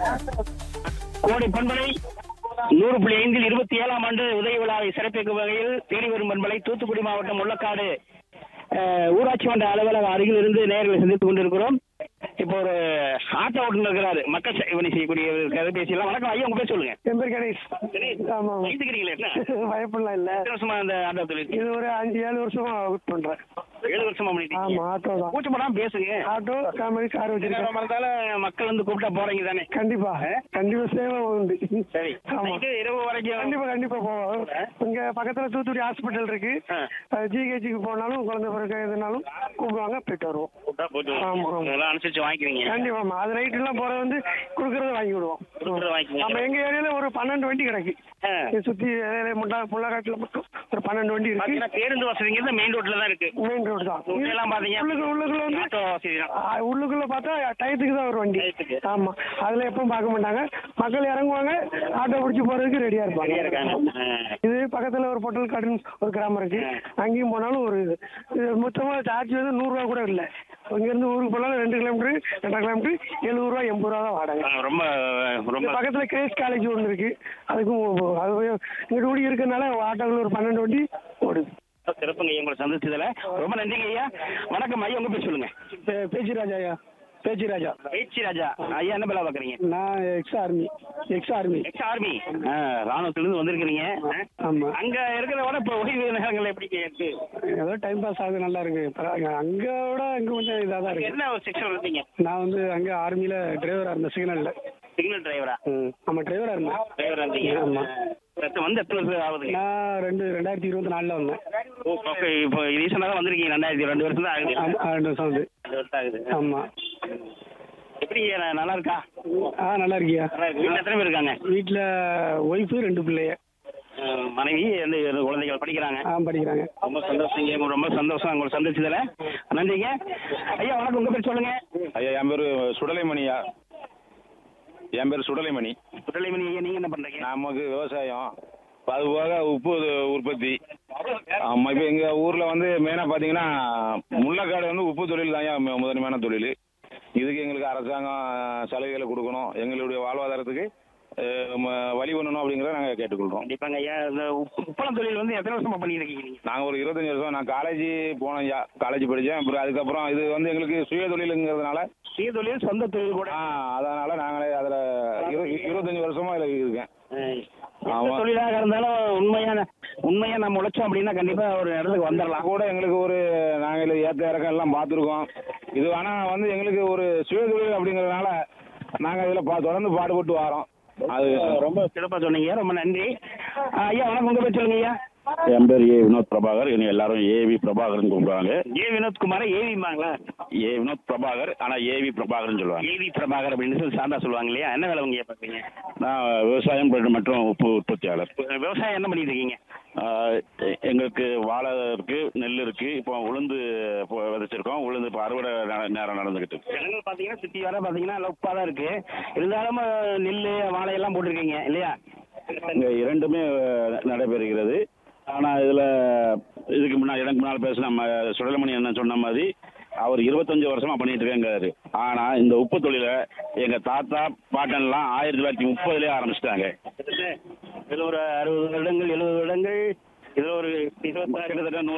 கோடை பண்பலை நூறு புள்ளி ஐந்தில் இருபத்தி ஏழாம் ஆண்டு உதய விழாவை சிறப்பிக்கும் வகையில் தேடி வரும் பண்பலை தூத்துக்குடி மாவட்டம் முள்ளக்காடு அஹ், ஊராட்சி மன்ற அலுவலக அருகில் இருந்து நேர்களை சந்தித்துக் கொண்டிருக்கிறோம் இப்போ ஒரு ஆட்டோ ஓட்டுநர் இருக்கிறாரு மக்கள் சேவனை செய்யக்கூடிய கதை பேசிடலாம் வணக்கம் ஐயா உங்க பேர் சொல்லுங்க என் பேர் கணேஷ் ஆமா ஆமா. வயசுக்கிறீங்களா என்ன பயப்படலாம் இல்ல எத்தனை வருஷமா அந்த ஆட்டோ தொழில் இது ஒரு அஞ்சு ஏழு வருஷமா ஒர்க் பண்றேன் ஏழு வருஷமா பண்ணிட்டு ஆமா ஆட்டோ தான் கூச்சப்படாம பேசுங்க ஆட்டோ காமெடி கார் வச்சிருக்கேன் நேரம் இருந்தாலும் மக்கள் வந்து கூப்பிட்டா போறீங்க தானே கண்டிப்பா கண்டிப்பா சேவை உண்டு சரி ஆமா நைட்டு இரவு வரைக்கும் கண்டிப்பா கண்டிப்பா போவோம் இங்க பக்கத்துல தூத்துக்குடி ஹாஸ்பிட்டல் இருக்கு ஆ. ஜிஹெச்சுக்கு போனாலும் குழந்தை பிறகு எதுனாலும் கூப்பிடுவாங்க போயிட்டு வருவோம் கூப்பிட்டா போயிட்டு ஆமா, ஆமா. அதெல்லாம் அனுசரிச்சு வாங்கிக்கிறீங்க கண்டிப்பாமா அது நைட் எல்லாம் போறது வந்து குடுக்கறத வாங்கி விடுவோம் கொடுக்குறத வாங்கிக்கோங்க. நம்ம எங்க ஏரியால ஒரு பன்னெண்டு வண்டி கிடக்கு ஆ. இங்க சுத்தி ஏரியால முட்டா முள்ளக்காட்டுல மட்டும் ஒரு பன்னெண்டு வண்டி இருக்கு பாத்தீங்கன்னா பேருந்து வசதிங்கிறது மெயின் ரோட்ல தான் இருக்கு மெயின் ரோடு தான் எல்லாம் பாத்தீங்க உள்ளுக்கு உள்ளுக்குள்ள வந்து ஆட்டோ வசதி தான் ஆ, உள்ளுக்குள்ள பார்த்தா டயத்துக்கு தான் ஒரு வண்டி டயத்துக்கு. ஆமா அதுல எப்பவும் பார்க்க மாட்டாங்க மக்கள் இறங்குவாங்க ஆட்டோ பிடிச்சி போறதுக்கு ரெடியா சரியா இருக்காங்க இருப்பாங்க ஆ. இது பக்கத்துல ஒரு பொட்டல் காடுன்னு ஒரு கிராமம் இருக்கு அங்கேயும் போனாலும் ஒரு இது இது மொத்தமா சார்ஜ் வந்து நூறு ரூபா கூட இல்ல இங்க இருந்து ஊருக்கு போனாலும் ரெண்டு கிலோமீட்டர் ரெண்டரை கிலோமீட்டர் எழுபது ரூபா எண்பது ரூபா தான் வாடகை ஆ, ரொம்ப இங்க ரொம்ப பக்கத்துல கிரேஸ் காலேஜ் ஒன்று இருக்கு அதுக்கும் அது இங்கிட்டு கூடி இருக்கறனால ஆட்டோவில் ஒரு பன்னெண்டு வண்டி ஓடுது சிறப்புங்க ஐயா உங்களை சந்திச்சதுல ரொம்ப நன்றிங்க ஐயா வணக்கம் ஐயா உங்க பேர் சொல்லுங்க பேச்சு ராஜா ஐயா பேச்சு ராஜா பேச்சி ராஜா ஐயா என்ன வேலை பாக்குறீங்க நான் ex army ex army ex army ராணுவத்துல இருந்து வந்திருக்கிறீங்க ஆ? ஆமா அங்க இருக்கிறத விட இப்போ ஓய்வு நேரங்கள் எப்படி இருக்கு ஏதோ டைம் பாஸ் ஆகுது நல்லா இருக்கு பரவாயில்ல அங்க விட அங்க கொஞ்சம் இதாக தான் இருக்கு என்ன ஒரு செக்ஷன் இருந்தீங்க நான் வந்து அங்க ஆர்மியில டிரைவரா இருந்தேன் சிக்னல்ல சிக்னல் டிரைவரா ஆமா டிரைவரா இருந்தேன் டிரைவரா இருந்தீங்க ஆமா. எத்தனை வந்து எத்தனை வருஷம் ஆகுதுங்க நான் ரெண்டு ரெண்டாயிரத்தி இருபத்தி நாலுல வந்தேன் ஓ, இப்போ இப்போ ரீசெண்டாக தான் வந்திருக்கீங்க ரெண்டாயிரத்தி ரெண்டு வருஷம் தான் ஆகுது ஆமா, ஆ, ரெண்டு வருஷம் வந்து ரெண்டு வருஷம் ஆகுது ஆமா எப்படி ந- நல்லா இருக்கா ஆ நல்லா இருக்கியா நல்லா இருக்கு வீட்டில் எத்தனை பேர் இருக்காங்க வீட்டுல ஒய்ஃபு ரெண்டு பிள்ளைய அஹ் மனைவி ரெண்டு ரெண்டு குழந்தைகள் படிக்கிறாங்க ஆ படிக்கிறாங்க ரொம்ப சந்தோஷங்க ரொம்ப சந்தோஷம் உங்களை சந்திச்சதுல நன்றிங்க ஐயா வணக்கம் உங்க பேர் சொல்லுங்க ஐயா என் பேர் சுடலைமணியா என் பேர் சுடலைமணி சுடலைமணி ஐயா நீங்க என்ன பண்றீங்க நமக்கு விவசாயம் அது போக உப்பு உற்பத்தி ஆமாம் இப்போ எங்கள் ஊரில் வந்து மெயினாக பார்த்தீங்கன்னா முள்ளக்காடு வந்து உப்பு தொழில் தான் முதன்மையான தொழில் இதுக்கு எங்களுக்கு அரசாங்கம் சலுகைகளை கொடுக்கணும் எங்களுடைய வாழ்வாதாரத்துக்கு அஹ், ம- வழி பண்ணணும் அப்படிங்கிறத நாங்கள் கேட்டுக்கொள்கிறோம் கண்டிப்பாங்க ஐயா இந்த உப்பு உப்பளம் தொழில் வந்து எத்தனை வருஷமா பண்ணிட்டு இருக்கீங்க நீங்க நாங்கள் ஒரு இருபத்தஞ்சி வருஷம் நான் காலேஜ் போனேன் ஐயா காலேஜ் படித்தேன் அப்புறம் அதுக்கப்புறம் இது வந்து எங்களுக்கு சுய தொழிலுங்கிறதுனால சுய தொழில் சொந்த தொழில் கூட ஆ அதனால் நாங்களே அதில் இரு இருபத்தஞ்சி வருஷமாக இதில் இருக்கேன் அஹ் எந்த ஆமா. தொழிலாக இருந்தாலும் உண்மையான உண்மையா நம்ம உழைச்சோம் அப்படின்னா கண்டிப்பா ஒரு இடத்துக்கு வந்துடலாம் கூட எங்களுக்கு ஒரு நாங்கள் இதில் ஏற்ற இறக்கம் எல்லாம் பார்த்துருக்கோம் இது ஆனால் வந்து எங்களுக்கு ஒரு சுய தொழில் அப்படிங்கிறதுனால நாங்கள் இதில் பா தொடர்ந்து பாடுபட்டு வரோம் அது ரொம்ப சிறப்பா சொன்னீங்க ரொம்ப நன்றி அஹ் ஐயா வணக்கம் உங்க பேர் சொல்லுங்க ஐயா என் பேர் ஏ வினோத் பிரபாகர் என்னை எல்லாரும் ஏவி பிரபாகர்னு கூப்பிடுவாங்க ஏ வினோத்குமார ஏவிமாங்களா ஏ வினோத் பிரபாகர் ஆனால் ஏவி பிரபாகர்னு சொல்லுவாங்க ஏவி பிரபாகர் அப்படின்னு சொல்லி சாந்தா சொல்லுவாங்க இல்லையா என்ன வேலை உங்க பாக்குறீங்க நான் விவசாயம் பண்ற- மற்றும் உப்பு உற்பத்தியாளர் விவசாயம் என்ன பண்ணிட்டு இருக்கீங்க ஆஹ் எ- எங்களுக்கு வாழை இருக்கு நெல் இருக்கு இப்போ உளுந்து இப்போ விதைச்சிருக்கோம் உளுந்து இப்போ அறுவடை நே- நேரம் நடந்துகிட்டு இருக்கு ஜனங்கள் பாத்தீங்கன்னா சுத்தி வர பாத்தீங்கன்னா எல்லாம் உப்பா தான் இருக்கு இருந்தாலும் நெல் வாழையெல்லாம் போட்டிருக்கீங்க இல்லையா இங்க இரண்டுமே அஹ், நடைபெறுகிறது ஆனால் இதில் இதுக்கு முன்னாடி எனக்கு முன்னால் பேசின நம்ம சுடலமணி என்ன சொன்ன மாதிரி அவர் இருபத்தஞ்சு வருஷமா பண்ணிட்டு இருக்கேங்கிறாரு ஆனால் இந்த உப்பு தொழிலை எங்கள் தாத்தா பாட்டன்லாம் ஆயிரத்தி தொள்ளாயிரத்தி முப்பதுலேயே ஆரம்பிச்சிட்டாங்க கிட்டத்தட்ட இதுல ஒரு அறுபது வருடங்கள் எழுபது வருடங்கள் இதுல ஒரு இருபத்தாறு கிட்டத்தட்ட நூறு